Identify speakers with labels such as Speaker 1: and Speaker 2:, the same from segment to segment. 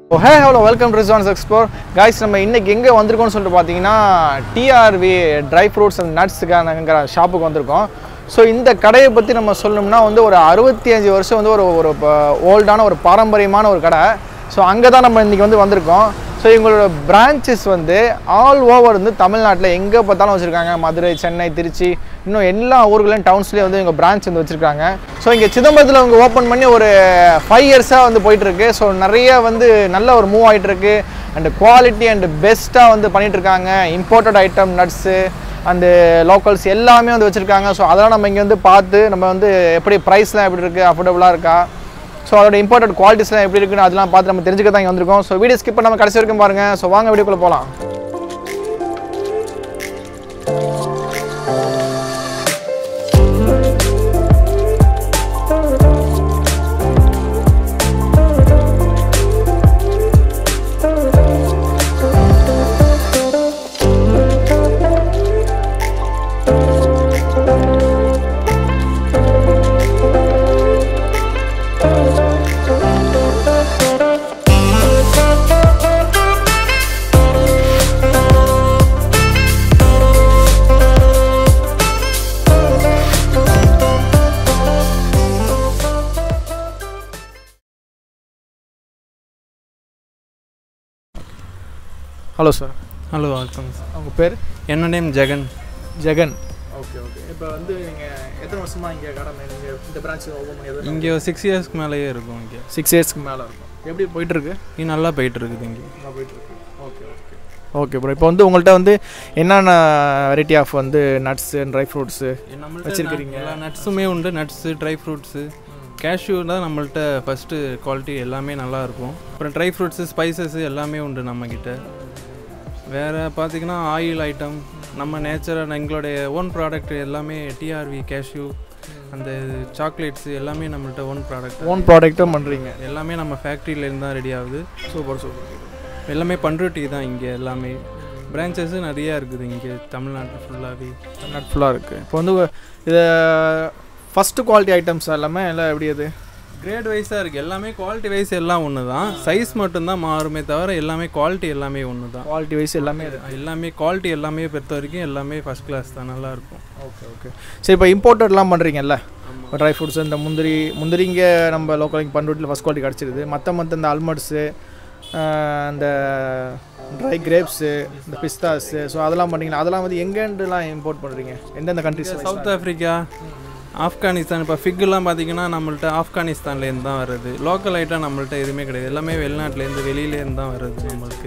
Speaker 1: O hey hello welcome to ரிசான்ஸ் explore guys நம்ம இன்னைக்கு எங்கே வந்திருக்கோம்னு சொல்லிட்டு பார்த்தீங்கன்னா டிஆர்வி ட்ரை ஃப்ரூட்ஸ் அண்ட் நட்ஸுக்கானங்கிற ஷாப்புக்கு வந்திருக்கோம் ஸோ இந்த கடையை பற்றி நம்ம சொல்லணும்னா வந்து ஒரு அறுபத்தி அஞ்சு வருஷம் வந்து ஒரு ஒரு ஓல்டான ஒரு பாரம்பரியமான ஒரு கடை ஸோ அங்கே தான் நம்ம இன்றைக்கி வந்து வந்திருக்கோம் ஸோ இவங்களோட பிரான்ச்சஸ் வந்து ஆல் ஓவர் வந்து தமிழ்நாட்டில் எங்கே பார்த்தாலும் வச்சுருக்காங்க மதுரை சென்னை திருச்சி இன்னும் எல்லா ஊர்களையும் டவுன்ஸ்லேயும் வந்து இவங்க பிரான்ச் வந்து வச்சுருக்காங்க ஸோ இங்கே சிதம்பரத்தில் அவங்க ஓப்பன் பண்ணி ஒரு ஃபைவ் இயர்ஸாக வந்து போயிட்டுருக்கு ஸோ நிறைய வந்து நல்ல ஒரு மூவ் ஆகிட்டுருக்கு அண்ட் குவாலிட்டி அண்ட் பெஸ்ட்டாக வந்து பண்ணிட்டு இருக்காங்க imported item nuts and locals எல்லாமே வந்து வச்சுருக்காங்க ஸோ அதெல்லாம் நம்ம இங்கே வந்து பார்த்து நம்ம வந்து எப்படி ப்ரைஸ்லாம் எப்படி இருக்குது அஃபோர்டபுளாக இருக்கா ஸோ அதோட இம்பார்ட்டன்ட் குவாலிட்டிஸ்லாம் எப்படி இருக்குன்னு அதெல்லாம் பார்த்து நம்ம தெரிஞ்சுக்க தான் இங்கே வந்திருக்கோம் ஸோ வீடியோ ஸ்கிப் பண்ணாம கடைசி வரைக்கும் பாருங்கள் ஸோ வாங்க வீடியோக்குள்ளே போகலாம் ஹலோ சார்
Speaker 2: ஹலோ வணக்கம் சார்
Speaker 1: உங்கள் பேர்
Speaker 2: என்ன name Jagan
Speaker 1: Jagan okay okay இப்போ வந்து நீங்கள் எத்தனை வருஷமாக இங்கே கடை நீங்கள் இந்த பிரான்ச் ஓப்பன் பண்ணி
Speaker 2: இங்கே ஒரு சிக்ஸ் இயர்ஸ்க்கு மேலேயே இருக்கும் இங்கே
Speaker 1: சிக்ஸ் இயர்ஸ்க்கு மேலே இருக்கும் எப்படி போயிட்டுருக்கு
Speaker 2: இது நல்லா போயிட்டு இருக்குது இங்கே
Speaker 1: நல்லா போயிட்டுருக்கு ஓகே ஓகே ஓகே ப்ரோ இப்போ வந்து உங்கள்கிட்ட வந்து என்னென்ன வெரைட்டி ஆஃப் வந்து நட்ஸு ட்ரை ஃப்ரூட்ஸு வச்சிருக்கிறீங்க.
Speaker 2: எல்லா நட்ஸுமே உண்டு நட்ஸு ட்ரை ஃப்ரூட்ஸு கேஷ்யூ தான் நம்மள்ட்ட ஃபஸ்ட்டு குவாலிட்டி எல்லாமே நல்லா இருக்கும் அப்புறம் ட்ரை ஃப்ரூட்ஸு ஸ்பைசஸ் எல்லாமே உண்டு நம்மக்கிட்ட வேறு பார்த்தீங்கன்னா ஆயில் ஐட்டம் நம்ம நேச்சராக எங்களுடைய ஓன் ப்ராடக்ட் எல்லாமே டிஆர்வி கேஷ்யூ அந்த சாக்லேட்ஸு எல்லாமே நம்மள்ட்ட ஓன் ப்ராடக்ட்
Speaker 1: ஓன் ப்ராடக்ட்டும் பண்ணுறீங்க
Speaker 2: எல்லாமே நம்ம ஃபேக்ட்ரியிலேருந்து தான் ரெடி ஆகுது
Speaker 1: சூப்பர் சூப்பர்
Speaker 2: எல்லாமே பண்ருட்டி தான் இங்கே எல்லாமே பிரான்ச்சஸ் நிறையா இருக்குது இங்கே தமிழ்நாட்டில் ஃபுல்லாகவே
Speaker 1: நட் ஃபுல்லாக இருக்குது இப்போ வந்து இது ஃபஸ்ட்டு குவாலிட்டி ஐட்டம்ஸ் எல்லாமே எல்லாம் எப்படி அது
Speaker 2: கிரேட் வைஸாக இருக்குது எல்லாமே குவாலிட்டி வைஸ் எல்லாம் ஒன்று தான் சைஸ் மட்டும்தான் மாறுமே தவிர எல்லாமே குவாலிட்டி எல்லாமே ஒன்று தான்
Speaker 1: குவாலிட்டி வைஸ் எல்லாமே இது
Speaker 2: எல்லாமே குவாலிட்டி எல்லாமே பொறுத்த வரைக்கும் எல்லாமே ஃபஸ்ட் கிளாஸ் தான் நல்லாயிருக்கும்
Speaker 1: ஓகே ஓகே சரி இப்போ இம்போர்ட்டட்லாம் பண்ணுறீங்கல்ல ட்ரை ஃப்ரூட்ஸ் இந்த முந்திரி முந்திரி இங்கே நம்ம லோக்கல் இங்கே பண்ருட்டியில் ஃபஸ்ட் குவாலிட்டி கிடச்சிருது மற்ற மற்ற இந்த அல்மட்ஸு இந்த ட்ரை கிரேப்ஸு இந்த பிஸ்தாஸு ஸோ அதெல்லாம் பண்ணீங்களா அதெல்லாம் வந்து எங்கேருந்துலாம் இம்போர்ட் பண்ணுறீங்க எந்தெந்த கண்ட்ரிஸ்
Speaker 2: சவுத் ஆஃப்ரிக்கா ஆப்கானிஸ்தான் இப்போ ஃபிக்குலாம் பார்த்தீங்கன்னா நம்மள்ட்ட ஆப்கானிஸ்தான்லேருந்து தான் வருது லோக்கல் ஐட்டம் நம்மள்ட்ட எதுவுமே கிடையாது எல்லாமே வெளிநாட்டிலேருந்து வெளியிலேருந்து தான் வருது நம்மளுக்கு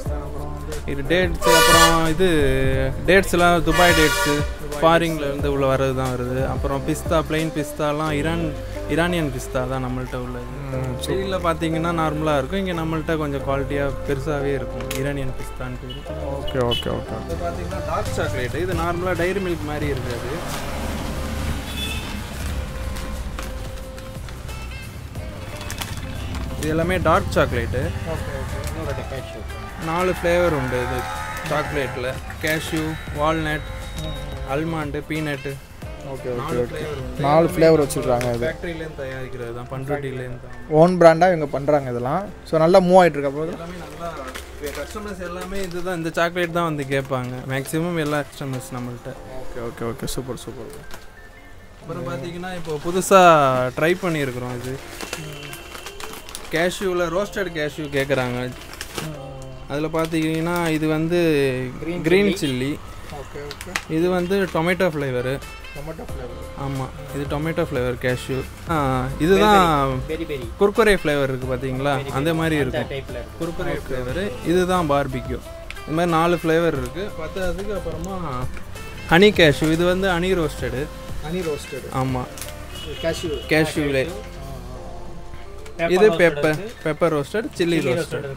Speaker 2: இது டேட்ஸ் அப்புறம் இது டேட்ஸ்லாம் துபாய் டேட்ஸு ஃபாரின்ல இருந்து உள்ள வர்றது தான் வருது அப்புறம் பிஸ்தா பிளெயின் பிஸ்தாலாம் ஈரான் ஈரானியன் பிஸ்தா தான் நம்மள்ட்ட உள்ளது வெளியில் பார்த்தீங்கன்னா நார்மலாக இருக்கும் இங்கே நம்மள்ட்ட கொஞ்சம் குவாலிட்டியாக பெருசாகவே இருக்கும் ஈரானியன் பிஸ்தான்னு பேர்
Speaker 1: ஓகே ஓகே ஓகே
Speaker 2: இது பார்த்தீங்கன்னா டார்க் சாக்லேட் இது நார்மலாக டைரி மில்க் மாதிரி இருக்காது இது எல்லாமே டார்க் சாக்லேட்டு நாலு ஃப்ளேவர் உண்டு இது சாக்லேட்டில் cashew walnut almond peanut
Speaker 1: okay okay
Speaker 2: நாலு ஃப்ளேவர் உண்டு
Speaker 1: நாலு ஃப்ளேவர் வச்சுருக்காங்க இது
Speaker 2: ஃபேக்ட்ரியிலேருந்து தயாரிக்கிறது தான் பண்ருட்டிலேருந்து தான்
Speaker 1: ஓன் பிராண்டாக இவங்க பண்ணுறாங்க இதெல்லாம் ஸோ நல்லா மூவ் ஆகிட்டு இருக்க போது
Speaker 2: எல்லாமே நல்லா கஸ்டமர்ஸ் எல்லாமே இதுதான் இந்த சாக்லேட் தான் வந்து கேட்பாங்க மேக்ஸிமம் எல்லா கஸ்டமர்ஸ் நம்மள்ட்ட
Speaker 1: okay okay okay super super
Speaker 2: அப்புறம் பார்த்தீங்கன்னா இப்போ புதுசாக ட்ரை பண்ணியிருக்கிறோம் இது கேஷ்யூவில் ரோஸ்டட் கேஷ்யூ கேட்குறாங்க அதில் பார்த்தீங்கன்னா இது வந்து க்ரீன் சில்லி
Speaker 1: ஓகே ஓகே
Speaker 2: இது வந்து டொமேட்டோ ஃப்ளேவரு
Speaker 1: டொமேட்டோ ஃப்ளேவர்
Speaker 2: ஆமாம் இது டொமேட்டோ ஃப்ளேவர் கேஷ்யூ இதுதான் குர்குரே ஃப்ளேவர் இருக்குது பார்த்தீங்களா அந்த மாதிரி இருக்கும் குர்குரே ஃப்ளேவரு இதுதான் பார்பிக்யூ இது மாதிரி நாலு ஃப்ளேவர் இருக்குது பத்தாவதுக்கு அப்புறமா ஹனி கேஷ்யூ இது வந்து ஹனி ரோஸ்டடு
Speaker 1: ஹனி ரோஸ்டட்
Speaker 2: ஆமாம்
Speaker 1: கேஷ்யூ
Speaker 2: கேஷ்யூலே இது pepper pepper roasted chilli roasted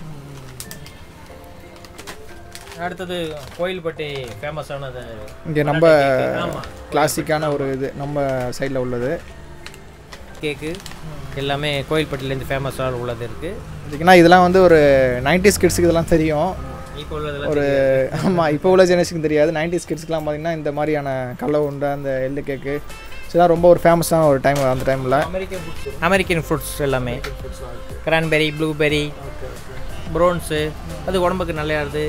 Speaker 3: அடுத்தது கோயில்பட்டி ஃபேமஸானது
Speaker 1: இங்கே நம்ம
Speaker 3: ஆமாம்
Speaker 1: கிளாசிக்கான ஒரு இது நம்ம சைடில் உள்ளது
Speaker 3: கேக்கு எல்லாமே கோயில்பட்டிலேருந்து ஃபேமஸாக உள்ளது இருக்குது
Speaker 1: பார்த்தீங்கன்னா இதெல்லாம் வந்து ஒரு நைன்டிஸ் கிட்ஸுக்கு இதெல்லாம் தெரியும்
Speaker 3: இப்போ உள்ளதில்
Speaker 1: ஒரு ஆமாம் இப்போ உள்ள ஜெனரேஷனுக்கு தெரியாது நைன்டிஸ் கிட்ஸ்க்குலாம் பார்த்தீங்கன்னா இந்த மாதிரியான கடலை உண்டை அந்த எள்ளு கேக்கு ஸோ இதான் ரொம்ப ஒரு ஃபேமஸான ஒரு டைம் அந்த டைமில்
Speaker 3: அமெரிக்கன் ஃப்ரூட்ஸ் அமெரிக்கன் ஃப்ரூட்ஸ் எல்லாமே கிரான்பெரி ப்ளூபெரி ப்ரோன்ஸு அது உடம்புக்கு நல்லது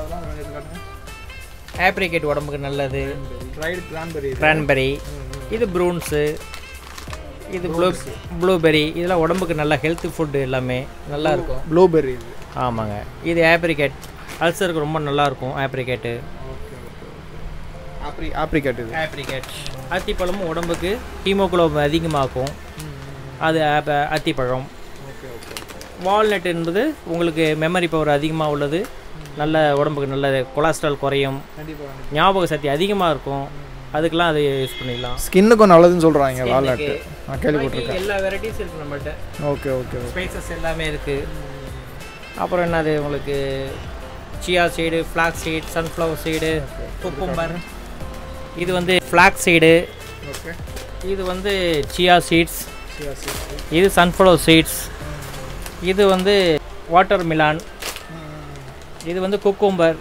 Speaker 3: ஆப்ரிகேட் உடம்புக்கு நல்லது
Speaker 1: ட்ரைடு கிரான்பெரி
Speaker 3: கிரான்பெரி இது ப்ரூன்ஸு இது ப்ளூ ப்ளூபெரி இதெல்லாம் உடம்புக்கு நல்ல ஹெல்த் ஃபுட்டு எல்லாமே நல்லா இருக்கும்
Speaker 1: ப்ளூபெர்ரி இது
Speaker 3: ஆமாங்க இது ஆப்ரிகேட் அல்சருக்கு ரொம்ப நல்லா இருக்கும் ஆப்ரிகேட்டு
Speaker 1: ஆப்ரி ஆப்ரிகேட் இது
Speaker 3: ஆப்ரிகேட் அத்திப்பழமும் உடம்புக்கு ஹீமோகுளோபின் அதிகமாக்கும் அது ஆப்ப- அத்திப்பழம் வால்நட் என்பது உங்களுக்கு மெமரி பவர் அதிகமாக உள்ளது நல்ல உடம்புக்கு நல்ல கொலஸ்ட்ரால் குறையும் ஞாபக சக்தி அதிகமாக இருக்கும் அதுக்கெல்லாம் அதை யூஸ் பண்ணிடலாம்
Speaker 1: ஸ்கின்னுக்கும் நல்லதுன்னு சொல்கிறாங்க வால்நட்டு நான் கேள்விப்பட்டிருக்கேன்
Speaker 3: எல்லா வெரைட்டிஸ் இருக்குது நம்மள்ட்ட
Speaker 1: ஓகே ஓகே
Speaker 3: ஸ்பைசஸ் எல்லாமே இருக்குது அப்புறம் என்னது உங்களுக்கு chia seed flax seed sunflower seed cucumber இது வந்து ஃப்ளாக் சீடு
Speaker 1: ஓகே
Speaker 3: இது வந்து சியா சீட்ஸ் இது சன்ஃப்ளவர் சீட்ஸ் இது வந்து வாட்டர் மிலான் இது வந்து குக்கும்பர்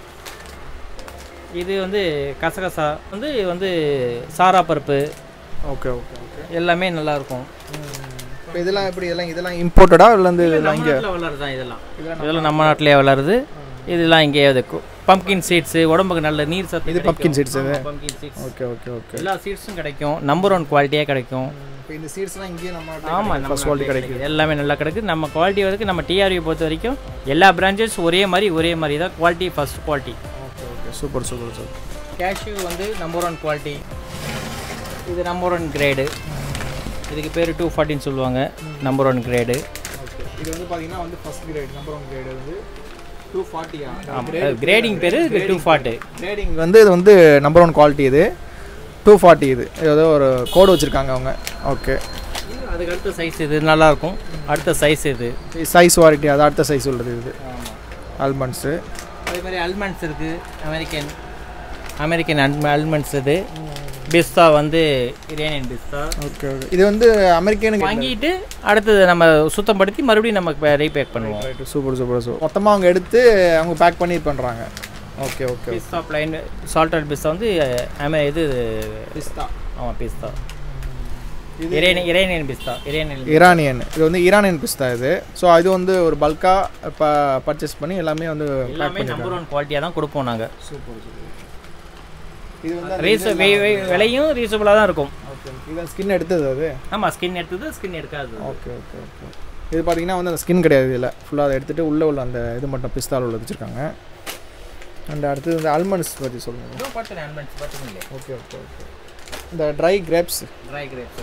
Speaker 3: இது வந்து கசகசா வந்து இது வந்து சாரா பருப்பு
Speaker 1: ஓகே ஓகே ஓகே
Speaker 3: எல்லாமே நல்லா இருக்கும்
Speaker 1: இப்போ இதெல்லாம் எப்படி இதெல்லாம் இதெல்லாம் இம்போர்ட்டடா இல்லை வந்து இதெல்லாம்
Speaker 3: நம்ம
Speaker 1: இங்கே
Speaker 3: நாட்டில் வளருதான் இதெல்லாம் இதெல்லாம் நம்ம நாட்டிலே வளருது இதெல்லாம் இங்கே பம்கின் சீட்ஸு உடம்புக்கு நல்ல நீர் சத்து
Speaker 1: இது pumpkin seeds இது?
Speaker 3: Pumpkin seeds
Speaker 1: okay okay okay
Speaker 3: எல்லா சீட்ஸும் கிடைக்கும் நம்பர் ஒன் குவாலிட்டியாக கிடைக்கும்
Speaker 1: இப்போ இந்த சீட்ஸ்லாம் இங்கேயே நம்ம
Speaker 3: ஆமாம் நம்ம
Speaker 1: ஃபர்ஸ்ட் குவாலிட்டி
Speaker 3: நாட்டிலே
Speaker 1: கிடைக்கும்
Speaker 3: கிடைக்குது. எல்லாமே நல்லா கிடைக்குது நம்ம குவாலிட்டி வந்து நம்ம டிஆர்வி பொறுத்த வரைக்கும் எல்லா பிரான்ச்சஸ் ஒரே மாதிரி ஒரே மாதிரி தான் quality first quality
Speaker 1: okay okay super super super
Speaker 3: cashew வந்து நம்பர் ஒன் குவாலிட்டி இது நம்பர் ஒன் கிரேடு இதுக்கு பேர் டூ ஃபார்ட்டின்னு சொல்லுவாங்க நம்பர் ஒன் கிரேடு
Speaker 1: ஓகே இது வந்து பார்த்தீங்கன்னா வந்து first grade number one grade வந்து டூ ஃபார்ட்டியா
Speaker 3: கிரேடிங் பேர் டூ ஃபார்ட்டு
Speaker 1: கிரேடிங் வந்து இது வந்து நம்பர் ஒன் குவாலிட்டி இது டூ ஃபார்ட்டி இது ஏதோ ஒரு கோடு வச்சுருக்காங்க அவங்க ஓகே
Speaker 3: அதுக்கு அடுத்த சைஸ் இது நல்லா இருக்கும் அடுத்த சைஸ் இது
Speaker 1: சைஸ் வாரிட்டி அது அடுத்த சைஸ் உள்ளது இது ஆல்மண்ட்ஸு
Speaker 3: அதே மாதிரி அல்மண்ட்ஸ் இருக்குது அமெரிக்கன் அமெரிக்கன் அல்மண்ட்ஸ் இது பிஸ்தா வந்து இரேனியன் பிஸ்தா
Speaker 1: ஓகே ஓகே இது வந்து அமெரிக்கனுக்கு
Speaker 3: வாங்கிட்டு அடுத்தது நம்ம சுத்தப்படுத்தி மறுபடியும் நம்ம ரீபேக் பண்ணுவோம்
Speaker 1: ரைட்டு சூப்பர் சூப்பர் சூப்பர் மொத்தமாக அவங்க எடுத்து அவங்க பேக் பண்ணி இது பண்ணுறாங்க ஓகே ஓகே
Speaker 3: பிஸ்தா பிளைன் சால்டட் பிஸ்தா வந்து அமெ இது
Speaker 1: பிஸ்தா
Speaker 3: ஆமாம் பிஸ்தா இரேனியன் இரேனியன் பிஸ்தா இரேனியன்
Speaker 1: ஈரானியன் இது வந்து ஈரானியன் பிஸ்தா இது ஸோ இது வந்து ஒரு பல்காக ப பர்ச்சேஸ் பண்ணி எல்லாமே வந்து பேக்
Speaker 3: எல்லாமே
Speaker 1: பண்ணி
Speaker 3: நம்பர் ஒன் குவாலிட்டியாக தான் கொடுப்போம் நாங்கள்
Speaker 1: சூப்பர் சூப்பர் இது வந்து
Speaker 3: ரீச விலையும் ரீசனபுளாக தான் இருக்கும்
Speaker 1: ஓகே இது ஸ்கின் எடுத்தது அது
Speaker 3: ஆமாம் ஸ்கின் எடுத்தது ஸ்கின் எடுக்காது
Speaker 1: ஓகே ஓகே ஓகே இது பார்த்தீங்கன்னா வந்து அந்த ஸ்கின் கிடையாது இதில் ஃபுல்லாக அதை எடுத்துகிட்டு உள்ளே உள்ள அந்த இது மட்டும் பிஸ்தால் உள்ள வச்சுருக்காங்க அண்ட் அடுத்தது இந்த ஆல்மண்ட்ஸ் பற்றி சொல்லுங்கள்
Speaker 3: இதோ பார்த்துறேன் அல்மண்ட்ஸ் பார்த்துங்களே
Speaker 1: ஓகே ஓகே ஓகே இந்த ட்ரை கிரேப்ஸ்
Speaker 3: ட்ரை கிரேப்ஸ்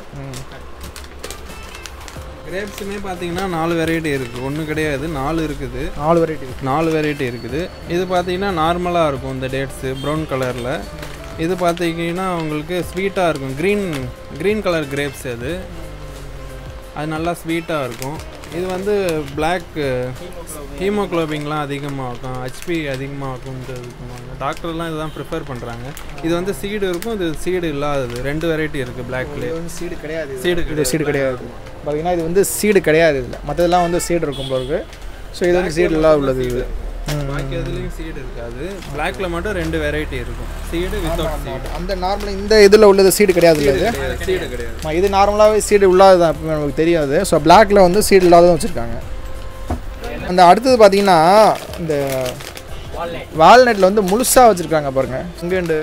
Speaker 2: கிரேப்ஸுமே பார்த்தீங்கன்னா நாலு வெரைட்டி இருக்குது ஒன்று கிடையாது நாலு இருக்குது
Speaker 1: நாலு வெரைட்டி
Speaker 2: நாலு வெரைட்டி இருக்குது இது பார்த்தீங்கன்னா நார்மலாக இருக்கும் இந்த டேட்ஸு ப்ரௌன் கலரில் இது பார்த்தீங்கன்னா உங்களுக்கு ஸ்வீட்டாக இருக்கும் க்ரீன் க்ரீன் கலர் கிரேப்ஸ் அது அது நல்லா ஸ்வீட்டாக இருக்கும் இது வந்து பிளாக் ஹீமோக்ளோபின்லாம் அதிகமாக இருக்கும் ஹெச்பி அதிகமாக இருக்கும்ன்றது டாக்டர்லாம் இதுதான் ப்ரிஃபர் பண்ணுறாங்க இது வந்து சீடு இருக்கும் இது சீடு இல்லாதது ரெண்டு வெரைட்டி இருக்குது பிளாக்லேயே
Speaker 1: இது வந்து சீடு கிடையாது
Speaker 2: சீடு
Speaker 1: இது சீடு கிடையாது பார்த்தீங்கன்னா இது வந்து சீடு கிடையாது இதில் மற்றதெல்லாம் வந்து சீடு இருக்கும் போது ஸோ இது வந்து சீடு இல்லாத உள்ளது இது ம்.
Speaker 2: பாக்கி எதுலேயும் சீடு இருக்காது பிளாக்ல மட்டும் ரெண்டு வெரைட்டி இருக்கும் சீடு வித்தவுட் சீடு
Speaker 1: அந்த நார்மல் இந்த இதில் உள்ளது சீடு கிடையாது இல்லை இது
Speaker 2: சீடு கிடையாது
Speaker 1: ஆமா, இது நார்மலாகவே சீடு இல்லாதது தான் எப்பவுமே நமக்கு தெரியாது ஸோ பிளாக்ல வந்து சீடு இல்லாததும் வச்சுருக்காங்க அந்த அடுத்தது பார்த்தீங்கன்னா இந்த வால்நட்டில் வந்து முழுசாக வச்சுருக்காங்க பாருங்க இங்கேண்டு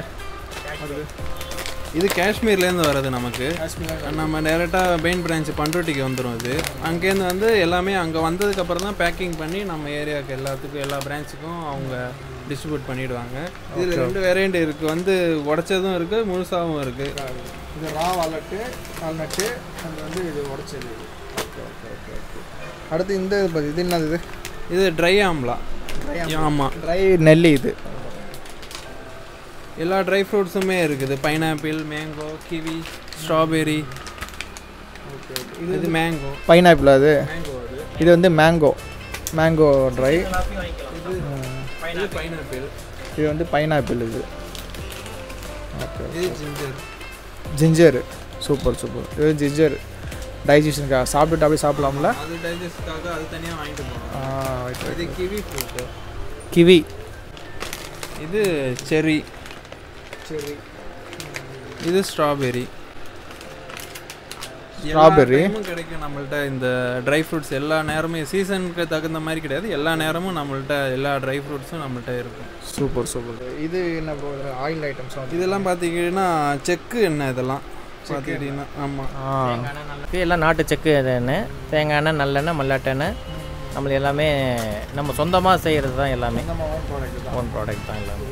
Speaker 2: இது காஷ்மீர்லேருந்து வர்றது நமக்கு நம்ம டேரெக்டாக பெயின் பிரான்ச் பண்ருட்டிக்கு வந்துடும் இது அங்கேருந்து வந்து எல்லாமே அங்கே வந்ததுக்கப்புறம் தான் பேக்கிங் பண்ணி நம்ம ஏரியாவுக்கு எல்லாத்துக்கும் எல்லா பிரான்ச்சுக்கும் அவங்க டிஸ்ட்ரிபியூட் பண்ணிடுவாங்க இதில் ரெண்டு வெரைட்டி இருக்குது வந்து உடச்சதும் இருக்குது முழுசாகவும் இருக்குது
Speaker 1: இது ரா வால்நட்டு வால்நட்டு அது வந்து இது உடச்சது ஓகே ஓகே ஓகே ஓகே அடுத்து இந்த இது பாரு, இது என்னது இது
Speaker 2: இது ட்ரை ஆம்லா ஆமாம்
Speaker 1: ட்ரை நெல்லி இது
Speaker 2: எல்லா ட்ரை ஃப்ரூட்ஸுமே இருக்குது பைனாப்பிள் மேங்கோ கிவி ஸ்ட்ராபெரி இது மேங்கோ
Speaker 1: பைனாப்பிள் அது
Speaker 2: மேங்கோ அது
Speaker 1: இது வந்து மேங்கோ மேங்கோ ட்ரை
Speaker 2: இது பைனாப்பிள்
Speaker 1: இது வந்து பைனாப்பிள் இது ஓகே
Speaker 2: இது ஜிஞ்சர்
Speaker 1: ஜிஞ்சர் சூப்பர் சூப்பர் இது ஜிஞ்சர் டைஜஷனுக்காக சாப்பிட்டுட்டு அப்படியே சாப்பிடலாம்ல
Speaker 2: அது டைஜஸ்ட்காக அது தனியாக வாங்கிட்டு போகணும்
Speaker 1: ஆ, right, right.
Speaker 2: இது கிவி ஃப்ரூட்டு
Speaker 1: கிவி
Speaker 2: இது செர்ரி
Speaker 1: சரி
Speaker 2: இது ஸ்ட்ராபெரி
Speaker 1: ஸ்ட்ராபெர்ரி
Speaker 2: டைமும் கிடைக்கும் நம்மள்ட்ட இந்த ட்ரை ஃப்ரூட்ஸ் எல்லா நேரமும் சீசனுக்கு தகுந்த மாதிரி கிடையாது எல்லா நேரமும் நம்மள்ட்ட எல்லா ட்ரை ஃப்ரூட்ஸும் நம்மள்ட்ட இருக்கும்
Speaker 1: சூப்பர் சூப்பர் இது என்ன ப்ரோ ஆயில் ஐட்டம்ஸ்
Speaker 2: இதெல்லாம் பார்த்தீங்கன்னா செக்கு எண்ணெய் இதெல்லாம் பார்த்துக்கிட்டிங்கன்னா ஆமாம்
Speaker 1: ஆ
Speaker 3: இது எல்லாம் நாட்டு செக்கு எண்ணெய் தேங்காய் எண்ணெய் நல்லெண்ணெய் மல்லாட்டை எண்ணெய் நம்மளுக்கு எல்லாமே நம்ம சொந்தமாக செய்கிறது தான் எல்லாமே ஓன் ப்ராடக்ட் தான் எல்லாமே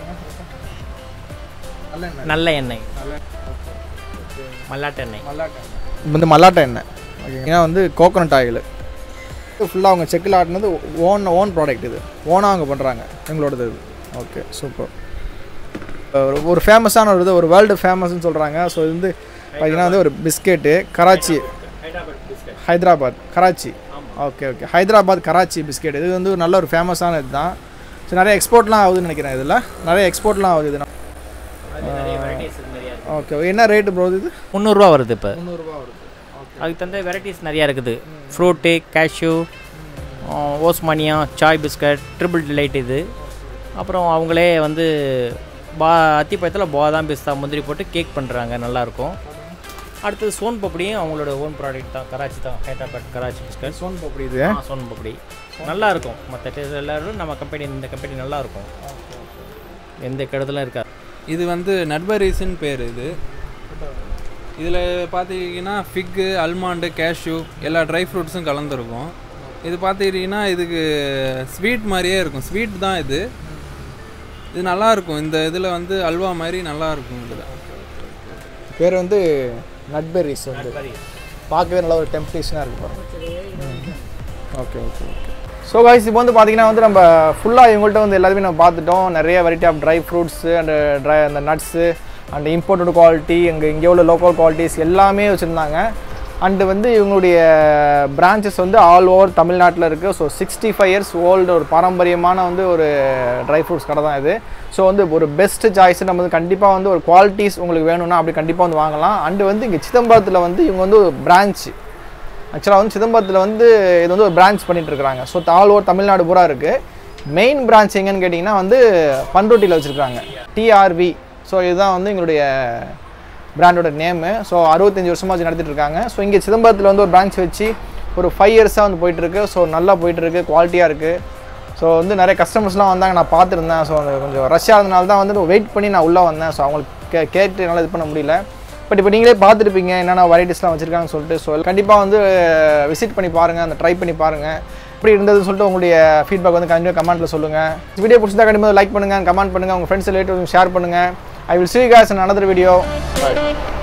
Speaker 3: நல்ல எண்ணெய் மல்லாட்டை எண்ணெய்
Speaker 1: வந்து மல்லாட்டை எண்ணெய் ஓகே ஏன்னா வந்து கோகோனட் ஆயில் ஃபுல்லாக அவங்க செக்கில் ஆட்டினது ஓன் ஓன் ப்ராடக்ட் இது ஓனாக அவங்க பண்ணுறாங்க எங்களோடது இது ஓகே சூப்பர் ஒரு ஃபேமஸான ஒரு இது ஒரு வேர்ல்டு ஃபேமஸ்னு சொல்கிறாங்க ஸோ இது வந்து பார்த்தீங்கன்னா வந்து ஒரு biscuit Karachi Hyderabad Karachi okay okay Hyderabad Karachi biscuit இது வந்து ஒரு நல்ல ஒரு ஃபேமஸான இது தான் ஸோ நிறைய எக்ஸ்போர்ட்லாம் ஆகுதுன்னு நினைக்கிறேன் இதில் நிறைய எக்ஸ்போர்ட்லாம் ஆகுது இது ஓகே என்ன ரேட்டு ப்ரோ இது
Speaker 3: முந்நூறுரூவா வருது இப்போ
Speaker 1: முந்நூறுரூவா வருது
Speaker 3: அதுக்கு தகுந்த வெரைட்டிஸ் நிறையா இருக்குது fruit cashew Osmania chai biscuit triple delight இது அப்புறம் அவங்களே வந்து பா அத்திப்பழத்தில் பாதாம் பிஸ்தா முந்திரி போட்டு கேக் பண்ணுறாங்க நல்லாயிருக்கும் அடுத்தது சோன் பப்படியும் அவங்களோட ஓன் ப்ராடக்ட் தான் கராச்சி தான் ஹைதராபாத் கராச்சி பிஸ்கட்
Speaker 1: சோன் பப்படி இது
Speaker 3: ஆ, சோன் பப்படி நல்லா இருக்கும் மற்ற டேஸ்ட் எல்லாரும் நம்ம கம்பெனி இந்த கம்பெனி நல்லா இருக்கும் எந்த கெடுதலும் இருக்காது
Speaker 2: இது வந்து நட்பரிஸ்ன்னு பேர் இது இதில் பார்த்தீங்கன்னா ஃபிக்கு அல்மாண்டு கேஷ்யூ எல்லா ட்ரை ஃப்ரூட்ஸும் கலந்துருக்கும் இது பார்த்துக்கிட்டிங்கன்னா இதுக்கு ஸ்வீட் மாதிரியே இருக்கும் ஸ்வீட் தான் இது இது நல்லா இருக்கும் இந்த இதில் வந்து அல்வா மாதிரி நல்லா இருக்கும் இதில்
Speaker 1: பேர் வந்து நட்பெரிஸ் வந்து பார்க்கவே நல்ல ஒரு டெம்ப்டேஷனாக இருக்கு பாருங்க okay okay okay so guys இப்போ வந்து பார்த்தீங்கன்னா வந்து நம்ம ஃபுல்லாக இவங்கள்ட்ட வந்து எல்லாத்தையுமே நம்ம பார்த்துட்டோம் நிறைய variety of dry fruits and dry அந்த நட்ஸு அண்ட் இம்போர்ட்டட் குவாலிட்டி இங்கே இங்கே உள்ள லோக்கல் குவாலிட்டிஸ் எல்லாமே வச்சுருந்தாங்க அண்டு வந்து இவங்களுடைய பிரான்ச்சஸ் வந்து ஆல் ஓவர் தமிழ்நாட்டில் இருக்குது so sixty five years old ஒரு பாரம்பரியமான வந்து ஒரு ட்ரை ஃப்ரூட்ஸ் கடை தான் இது ஸோ வந்து ஒரு பெஸ்ட் சாய்ஸ் நம்ம வந்து கண்டிப்பாக வந்து ஒரு குவாலிட்டிஸ் உங்களுக்கு வேணும்னா அப்படி கண்டிப்பாக வந்து வாங்கலாம் அண்டு வந்து இங்கே சிதம்பரத்தில் வந்து இவங்க வந்து ஒரு பிரான்ச் ஆக்சுவலாக வந்து சிதம்பரத்தில் வந்து இது வந்து ஒரு பிரான்ச் பண்ணிட்டு இருக்காங்க ஸோ ஆல் ஓவர் தமிழ்நாடு பூரா இருக்குது மெயின் பிரான்ச் எங்கன்னு கேட்டிங்கன்னா வந்து பண்ருட்டியில் வச்சுருக்காங்க டிஆர்வி ஸோ இதுதான் வந்து எங்களுடைய பிராண்டோட நேமு ஸோ அறுபத்தஞ்சு வருஷமாக வச்சு நடத்திட்டு இருக்காங்க ஸோ இங்கே சிதம்பரத்தில் வந்து ஒரு பிரான்ச் வச்சு ஒரு ஃபைவ் இயர்ஸாக வந்து போயிட்டுருக்கு ஸோ நல்லா போயிட்டுருக்கு குவாலிட்டியாக இருக்குது ஸோ வந்து நிறைய கஸ்டமர்ஸ்லாம் வந்தாங்க நான் பார்த்துருந்தேன் ஸோ அது கொஞ்சம் ரஷ்ஷாக இருந்தனால தான் வந்து வெயிட் பண்ணி நான் உள்ளே வந்தேன் ஸோ அவங்களுக்கு கே கேட்டு என்னால் இது பண்ண முடியல பட் இப்போ நீங்களே பார்த்துருப்பீங்க என்னென்ன வெரைட்டிஸ்லாம் வச்சுருக்காங்கன்னு சொல்லிட்டு ஸோ கண்டிப்பாக வந்து விசிட் பண்ணி பாருங்கள் அந்த ட்ரை பண்ணி பாருங்கள் எப்படி இருந்ததுன்னு சொல்லிட்டு உங்களுடைய ஃபீட்பேக் வந்து கண்டிப்பாக கமெண்ட்டில் சொல்லுங்கள் வீடியோ பிடிச்சதா கண்டிப்பாக லைக் பண்ணுங்கள் கமெண்ட் பண்ணுங்கள் உங்கள் ஃப்ரெண்ட்ஸ் ரிலேட்டிவ் ஷேர் பண்ணுங்கள் I will see you guys in another video bye